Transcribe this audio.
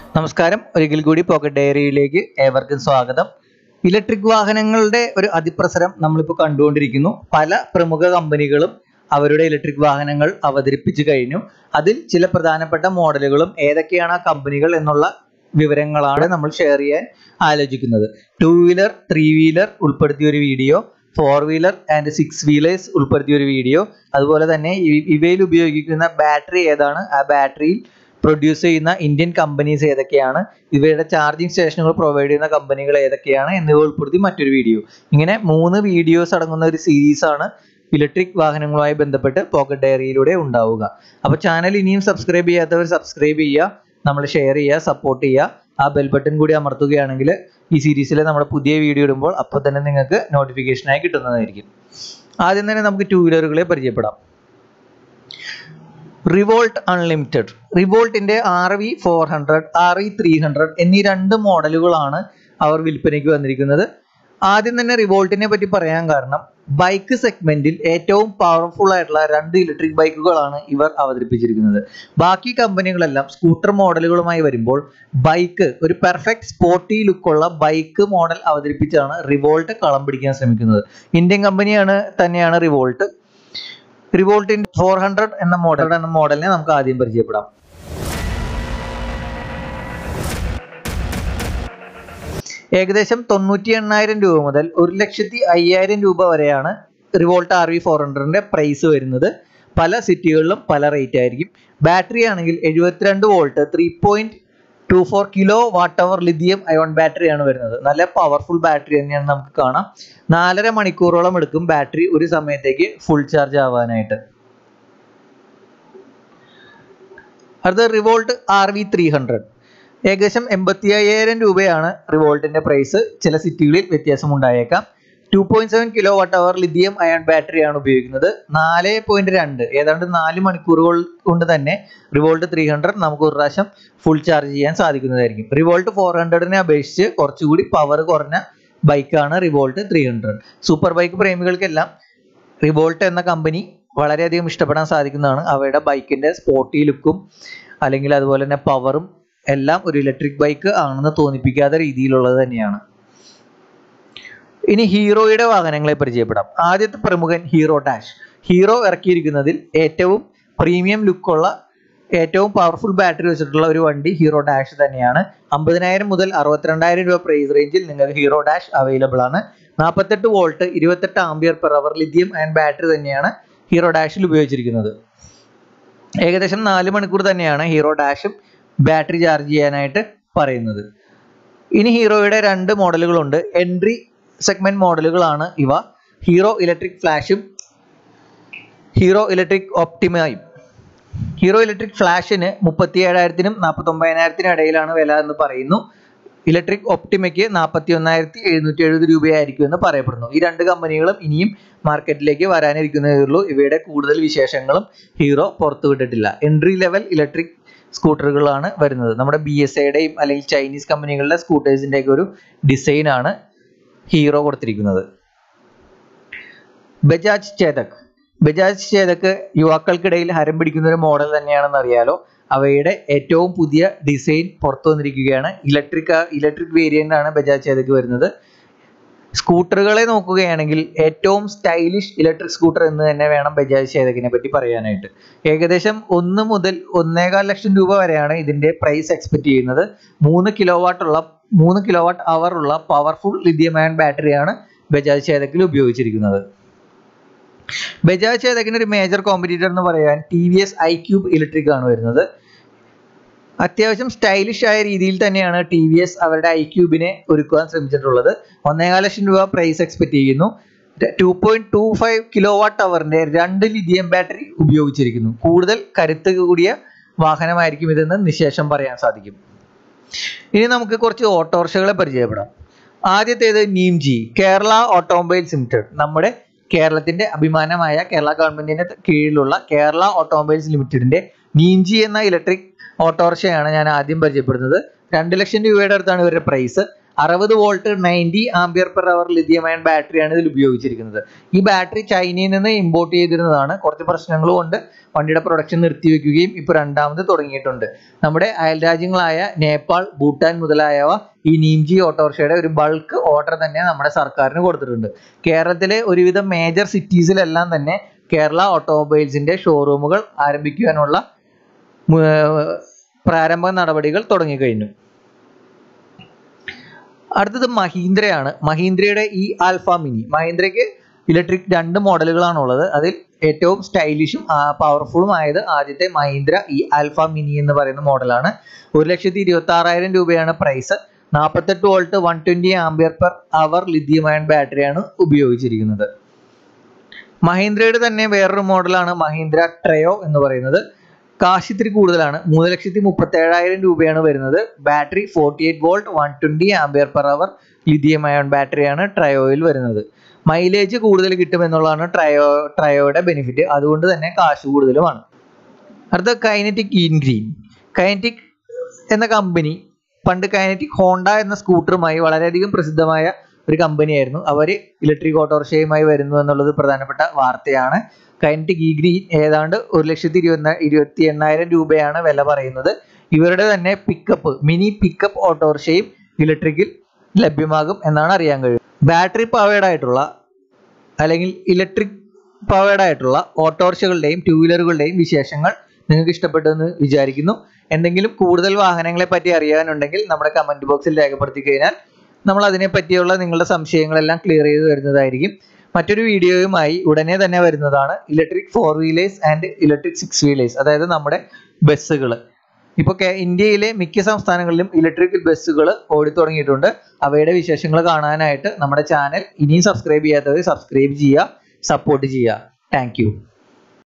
നമസ്കാരം ഒരിക്കൽ കൂടി പോക്കറ്റ് ഡയറിയിലേക്ക് ഏവർക്കും സ്വാഗതം ഇലക്ട്രിക് വാഹനങ്ങളുടെ ഒരു അതിപ്രസരം നമ്മളിപ്പോൾ കണ്ടുകൊണ്ടിരിക്കുന്നു പല പ്രമുഖ കമ്പനികളും അവരുടെ ഇലക്ട്രിക് വാഹനങ്ങൾ അവതരിപ്പിച്ചു കഴിഞ്ഞു അതിൽ ചില പ്രധാനപ്പെട്ട മോഡലുകളും ഏതൊക്കെയാണ് ആ കമ്പനികൾ എന്നുള്ള വിവരങ്ങളാണ് നമ്മൾ ഷെയർ ചെയ്യാൻ ആലോചിക്കുന്നത് ടു വീലർ ത്രീ വീലർ ഉൾപ്പെടുത്തിയ ഒരു video four wheeler and six wheelers ഉൾപ്പെടുത്തിയ ഒരു വീഡിയോ അതുപോലെ തന്നെ ഇ- ഇവയിൽ ഉപയോഗിക്കുന്ന ബാറ്ററി ഏതാണ് ആ ബാറ്ററിയിൽ പ്രൊഡ്യൂസ് ചെയ്യുന്ന ഇന്ത്യൻ കമ്പനീസ് ഏതൊക്കെയാണ് ഇവയുടെ ചാർജിങ് സ്റ്റേഷനുകൾ പ്രൊവൈഡ് ചെയ്യുന്ന കമ്പനികൾ ഏതൊക്കെയാണ് എന്നിവ ഉൾപ്പെടുത്തി മറ്റൊരു വീഡിയോ ഇങ്ങനെ മൂന്ന് വീഡിയോസ് അടങ്ങുന്ന ഒരു സീരീസ് ആണ് ഇലക്ട്രിക് വാഹനങ്ങളുമായി ബന്ധപ്പെട്ട് പോക്കറ്റ് ഡയറിയിലൂടെ ഉണ്ടാവുക അപ്പോൾ ചാനൽ ഇനിയും സബ്സ്ക്രൈബ് ചെയ്യാത്തവർ സബ്സ്ക്രൈബ് ചെയ്യുക നമ്മൾ ഷെയർ ചെയ്യുക സപ്പോർട്ട് ചെയ്യുക ആ ബെൽ ബട്ടൺ കൂടി അമർത്തുകയാണെങ്കിൽ ഈ സീരീസിലെ നമ്മുടെ പുതിയ വീഡിയോ ഇടുമ്പോൾ അപ്പോൾ തന്നെ നിങ്ങൾക്ക് നോട്ടിഫിക്കേഷനായി കിട്ടുന്നതായിരിക്കും ആദ്യം തന്നെ നമുക്ക് ടൂ വീലറുകളെ പരിചയപ്പെടാം റിവോൾട്ട് അൺലിമിറ്റഡ് റിവോൾട്ടിന്റെ R V four hundred R V three hundred എന്നീ രണ്ട് മോഡലുകളാണ് അവർ വിൽപ്പനയ്ക്ക് വന്നിരിക്കുന്നത് ആദ്യം തന്നെ റിവോൾട്ടിനെ പറ്റി പറയാൻ കാരണം ബൈക്ക് സെഗ്മെന്റിൽ ഏറ്റവും പവർഫുൾ ആയിട്ടുള്ള രണ്ട് ഇലക്ട്രിക് ബൈക്കുകളാണ് ഇവർ അവതരിപ്പിച്ചിരിക്കുന്നത് ബാക്കി കമ്പനികളെല്ലാം സ്കൂട്ടർ മോഡലുകളുമായി വരുമ്പോൾ ബൈക്ക് ഒരു പെർഫെക്റ്റ് സ്പോർട്ടി ലുക്കുള്ള ബൈക്ക് മോഡൽ അവതരിപ്പിച്ചാണ് റിവോൾട്ട് കളം പിടിക്കാൻ ശ്രമിക്കുന്നത് ഇന്ത്യൻ കമ്പനിയാണ് തന്നെയാണ് റിവോൾട്ട് റിവോൾട്ടിന്റെ ഫോർ ഹൺഡ്രഡ് എന്ന മോഡൽ എന്ന മോഡലിനെ നമുക്ക് ആദ്യം പരിചയപ്പെടാം ഏകദേശം തൊണ്ണൂറ്റി എണ്ണായിരം രൂപ മുതൽ ഒരു ലക്ഷത്തി അയ്യായിരം രൂപ വരെയാണ് റിവോൾട്ട് ആർ വി ഫോർ ഹൺഡ്രഡിന്റെ പ്രൈസ് വരുന്നത് പല സിറ്റികളിലും പല റേറ്റ് ആയിരിക്കും ബാറ്ററി ആണെങ്കിൽ എഴുപത്തിരണ്ട് volt three point two four kilowatt hour lithium ion ബാറ്ററിയാണ് വരുന്നത് നല്ല പവർഫുൾ ബാറ്ററി തന്നെയാണ് നമുക്ക് കാണാം നാലര മണിക്കൂറോളം എടുക്കും ബാറ്ററി ഒരു സമയത്തേക്ക് ഫുൾ ചാർജ് ആവാനായിട്ട് അടുത്ത Revolt R V three hundred ഏകദേശം എൺപത്തി അയ്യായിരം രൂപയാണ് റിവോൾട്ടിന്റെ പ്രൈസ് ചില സിറ്റികളിൽ വ്യത്യാസം ഉണ്ടായേക്കാം two point seven kilowatt hour lithium ion ബാറ്ററിയാണ് ഉപയോഗിക്കുന്നത് നാല് പോയിന്റ് രണ്ട് ഏതാണ്ട് നാല് മണിക്കൂറുകൾ കൊണ്ട് തന്നെ റിവോൾട്ട് ത്രീ ഹൺഡ്രഡ് നമുക്ക് ഒരു പ്രാവശ്യം ഫുൾ ചാർജ് ചെയ്യാൻ സാധിക്കുന്നതായിരിക്കും റിവോൾട്ട് ഫോർ ഹൺഡ്രഡിനെ അപേക്ഷിച്ച് കുറച്ചുകൂടി പവർ കുറഞ്ഞ ബൈക്കാണ് Revolt three hundred super bike പ്രേമികൾക്കെല്ലാം റിവോൾട്ട് എന്ന കമ്പനി വളരെയധികം ഇഷ്ടപ്പെടാൻ സാധിക്കുന്നതാണ് അവയുടെ ബൈക്കിന്റെ സ്പോർട്ടി ലുക്കും അല്ലെങ്കിൽ അതുപോലെ തന്നെ പവറും എല്ലാം ഒരു ഇലക്ട്രിക് ബൈക്ക് ആണെന്ന് തോന്നിപ്പിക്കാത്ത രീതിയിലുള്ളത് തന്നെയാണ് ഇനി ഹീറോയുടെ വാഹനങ്ങളെ പരിചയപ്പെടാം ആദ്യത്തെ പ്രമുഖൻ ഹീറോ ഡാഷ് ഹീറോ ഇറക്കിയിരിക്കുന്നതിൽ ഏറ്റവും പ്രീമിയം ലുക്കുള്ള ഏറ്റവും പവർഫുൾ ബാറ്ററി വെച്ചിട്ടുള്ള ഒരു വണ്ടി ഹീറോ ഡാഷ് തന്നെയാണ് അമ്പതിനായിരം മുതൽ അറുപത്തിരണ്ടായിരം രൂപ പ്രൈസ് റേഞ്ചിൽ നിങ്ങൾക്ക് ഹീറോ ഡാഷ് അവൈലബിൾ ആണ് നാൽപ്പത്തെട്ട് വോൾട്ട് ഇരുപത്തെട്ട് ampere per hour lithium and battery തന്നെയാണ് ഹീറോ ഡാഷിൽ ഉപയോഗിച്ചിരിക്കുന്നത് ഏകദേശം നാല് മണിക്കൂർ തന്നെയാണ് ഹീറോ ഡാഷും ബാറ്ററി ചാർജ് ചെയ്യാനായിട്ട് പറയുന്നത് ഇനി ഹീറോയുടെ രണ്ട് മോഡലുകളുണ്ട് എൻട്രി സെഗ്മെന്റ് മോഡലുകളാണ് ഇവ ഹീറോ ഇലക്ട്രിക് ഫ്ലാഷും ഹീറോ ഇലക്ട്രിക് ഒപ്റ്റിമയും ഹീറോ ഇലക്ട്രിക് ഫ്ലാഷിന് മുപ്പത്തി ഏഴായിരത്തിനും നാൽപ്പത്തി ഒമ്പതിനായിരത്തിനും ഇടയിലാണ് വില എന്ന് പറയുന്നു ഇലക്ട്രിക് ഒപ്റ്റിമയ്ക്ക് നാൽപ്പത്തി ഒന്നായിരത്തി എഴുന്നൂറ്റി എഴുപത് രൂപയായിരിക്കും എന്ന് പറയപ്പെടുന്നു ഈ രണ്ട് കമ്പനികളും ഇനിയും മാർക്കറ്റിലേക്ക് വരാനിരിക്കുന്നതേ ഉള്ളൂ ഇവയുടെ കൂടുതൽ വിശേഷങ്ങളും ഹീറോ പുറത്തുവിട്ടിട്ടില്ല എൻട്രി ലെവൽ ഇലക്ട്രിക് സ്കൂട്ടറുകളാണ് വരുന്നത് നമ്മുടെ ബി എസ് ഐയുടെയും അല്ലെങ്കിൽ ചൈനീസ് കമ്പനികളുടെ സ്കൂട്ടേഴ്സിൻ്റെ ഒക്കെ ഒരു ഡിസൈൻ ആണ് ഹീറോ കൊടുത്തിരിക്കുന്നത് ബജാജ് ചേതക് ബജാജ് ചേതക് യുവാക്കൾക്കിടയിൽ ഹരം പിടിക്കുന്ന ഒരു മോഡൽ തന്നെയാണെന്ന് അറിയാലോ അവയുടെ ഏറ്റവും പുതിയ ഡിസൈൻ പുറത്തു വന്നിരിക്കുകയാണ് ഇലക്ട്രിക് ഇലക്ട്രിക് വേരിയന്റ് ആണ് ബജാജ് ചേതക് വരുന്നത് സ്കൂട്ടറുകളെ നോക്കുകയാണെങ്കിൽ ഏറ്റവും സ്റ്റൈലിഷ് ഇലക്ട്രിക് സ്കൂട്ടർ എന്ന് തന്നെ വേണം ബജാജ് ചേതകിനെ പറ്റി പറയാനായിട്ട് ഏകദേശം ഒന്ന് മുതൽ ഒന്നേകാൽ ലക്ഷം രൂപ വരെയാണ് ഇതിന്റെ പ്രൈസ് എക്സ്പെക്ട് ചെയ്യുന്നത് മൂന്ന് കിലോ വാട്ടുള്ള മൂന്ന് കിലോ വാട്ട് അവർ ഉള്ള പവർഫുൾ ലിഥിയം അയൺ ബാറ്ററിയാണ് ബജാജ് ചേതകിൽ ഉപയോഗിച്ചിരിക്കുന്നത് ബജാജ് ചേതകിന് ഒരു മേജർ കോമ്പറ്റീറ്റർ എന്ന് പറയാൻ T V S I cube electric ആണ് വരുന്നത് അത്യാവശ്യം സ്റ്റൈലിഷ് ആയ രീതിയിൽ തന്നെയാണ് ടി വി എസ് അവരുടെ ഐ ക്യൂബിനെ ഒരുക്കുവാൻ ശ്രമിച്ചിട്ടുള്ളത് ഒന്നേകാൽ ലക്ഷം രൂപ പ്രൈസ് എക്സ്പെക്ട് ചെയ്യുന്നു two point two five kilowatt അവറിന്റെ രണ്ട് ലിഥിയം ബാറ്ററി ഉപയോഗിച്ചിരിക്കുന്നു കൂടുതൽ കരുത്ത് കൂടിയ വാഹനമായിരിക്കും ഇതെന്ന് നിശേഷം പറയാൻ സാധിക്കും ഇനി നമുക്ക് കുറച്ച് ഓട്ടോറിക്ഷകളെ പരിചയപ്പെടാം ആദ്യത്തേത് നീംജി കേരള ഓട്ടോമൊബൈൽസ് ലിമിറ്റഡ് നമ്മുടെ കേരളത്തിന്റെ അഭിമാനമായ കേരള ഗവൺമെന്റിന്റെ കീഴിലുള്ള കേരള ഓട്ടോമൊബൈൽസ് ലിമിറ്റഡിന്റെ നീംജി എന്ന ഇലക്ട്രിക് ഓട്ടോറിക്ഷയാണ് ഞാൻ ആദ്യം പരിചയപ്പെടുന്നത് രണ്ട് ലക്ഷം രൂപയുടെ അടുത്താണ് ഇവരുടെ പ്രൈസ് അറുപത് volt ninety ampere per hour lithium ion ബാറ്ററിയാണ് ഇതിൽ ഉപയോഗിച്ചിരിക്കുന്നത് ഈ ബാറ്ററി ചൈനയിൽ നിന്ന് ഇമ്പോർട്ട് ചെയ്തിരുന്നതാണ് കുറച്ച് പ്രശ്നങ്ങൾ കൊണ്ട് വണ്ടിയുടെ പ്രൊഡക്ഷൻ നിർത്തിവെക്കുകയും ഇപ്പോൾ രണ്ടാമത് തുടങ്ങിയിട്ടുണ്ട് നമ്മുടെ അയൽരാജ്യങ്ങളായ നേപ്പാൾ ഭൂട്ടാൻ മുതലായവ ഈ നീംജി ഓട്ടോറിക്ഷയുടെ ഒരു ബൾക്ക് ഓർഡർ തന്നെ നമ്മുടെ സർക്കാരിന് കൊടുത്തിട്ടുണ്ട് കേരളത്തിലെ ഒരുവിധം മേജർ സിറ്റീസിലെല്ലാം തന്നെ കേരള ഓട്ടോമൊബൈൽസിന്റെ ഷോറൂമുകൾ ആരംഭിക്കുവാനുള്ള മു- പ്രാരംഭ നടപടികൾ തുടങ്ങിക്കഴിഞ്ഞു അടുത്തത് മഹീന്ദ്രയാണ് മഹീന്ദ്രയുടെ ഈ ആൽഫ മിനി മഹീന്ദ്രയ്ക്ക് ഇലക്ട്രിക് രണ്ട് മോഡലുകളാണ് ഉള്ളത് അതിൽ ഏറ്റവും സ്റ്റൈലിഷും പവർഫുള്ളും ആയത് ആദ്യത്തെ മഹീന്ദ്ര ഈ ആൽഫ മിനി എന്ന് പറയുന്ന മോഡലാണ് ഒരു ലക്ഷത്തി ഇരുപത്തി ആറായിരം രൂപയാണ് പ്രൈസ് നാൽപ്പത്തെട്ട് volt one twenty ampere per hour lithium ion ബാറ്ററിയാണ് ഉപയോഗിച്ചിരിക്കുന്നത് മഹീന്ദ്രയുടെ തന്നെ വേറൊരു മോഡലാണ് മഹീന്ദ്ര ട്രയോ എന്ന് പറയുന്നത് കാശ് ഇത്തിരി കൂടുതലാണ് മൂന്ന് ലക്ഷത്തി മുപ്പത്തി ഏഴായിരം രൂപയാണ് വരുന്നത് battery forty eight volt one twenty ampere per hour lithium ion ബാറ്ററിയാണ് ട്രയോയിൽ വരുന്നത് മൈലേജ് കൂടുതൽ കിട്ടും എന്നുള്ളതാണ് ട്രയോ ട്രയോയുടെ ബെനിഫിറ്റ് അതുകൊണ്ട് തന്നെ കാശ് കൂടുതലുമാണ് അടുത്ത കൈനറ്റിക് ഇൻ ഗ്രീൻ കൈനറ്റിക് എന്ന കമ്പനി പണ്ട് കൈനറ്റിക് ഹോണ്ട എന്ന സ്കൂട്ടറുമായി വളരെയധികം പ്രസിദ്ധമായ ഒരു കമ്പനിയായിരുന്നു അവർ ഇലക്ട്രിക് ഓട്ടോറിക്ഷയുമായി വരുന്നു എന്നുള്ളത് പ്രധാനപ്പെട്ട വാർത്തയാണ് കൈനറ്റിക് ഇ ഗ്രീൻ ഏതാണ്ട് ഒരു ലക്ഷത്തി ഇരുപത്തി ഇരുപത്തി എണ്ണായിരം രൂപയാണ് വില പറയുന്നത് ഇവരുടെ തന്നെ പിക്കപ്പ് മിനി പിക്കപ്പ് ഓട്ടോറിക്ഷയും ഇലക്ട്രിക്കിൽ ലഭ്യമാകും എന്നാണ് അറിയാൻ കഴിയുന്നത് ബാറ്ററി പവേഡ് ആയിട്ടുള്ള അല്ലെങ്കിൽ ഇലക്ട്രിക് പവേഡ് ആയിട്ടുള്ള ഓട്ടോറിക്ഷകളുടെയും ടൂ വീലറുകളുടെയും വിശേഷങ്ങൾ നിങ്ങൾക്ക് ഇഷ്ടപ്പെട്ടെന്ന് വിചാരിക്കുന്നു എന്തെങ്കിലും കൂടുതൽ വാഹനങ്ങളെ പറ്റി അറിയാനുണ്ടെങ്കിൽ നമ്മുടെ കമന്റ് ബോക്സിൽ രേഖപ്പെടുത്തി കഴിഞ്ഞാൽ നമ്മൾ അതിനെ പറ്റിയുള്ള നിങ്ങളുടെ സംശയങ്ങളെല്ലാം ക്ലിയർ ചെയ്ത് വരുന്നതായിരിക്കും മറ്റൊരു വീഡിയോയുമായി ഉടനെ തന്നെ വരുന്നതാണ് electric four wheelers and electric six wheelers അതായത് നമ്മുടെ ബസ്സുകൾ ഇപ്പോൾ ഇന്ത്യയിലെ മിക്ക സംസ്ഥാനങ്ങളിലും ഇലക്ട്രിക് ബസ്സുകൾ ഓടിത്തുടങ്ങിയിട്ടുണ്ട് അവയുടെ വിശേഷങ്ങൾ കാണാനായിട്ട് നമ്മുടെ ചാനൽ ഇനിയും സബ്സ്ക്രൈബ് ചെയ്യാത്തവർ സബ്സ്ക്രൈബ് ചെയ്യുക സപ്പോർട്ട് ചെയ്യുക താങ്ക്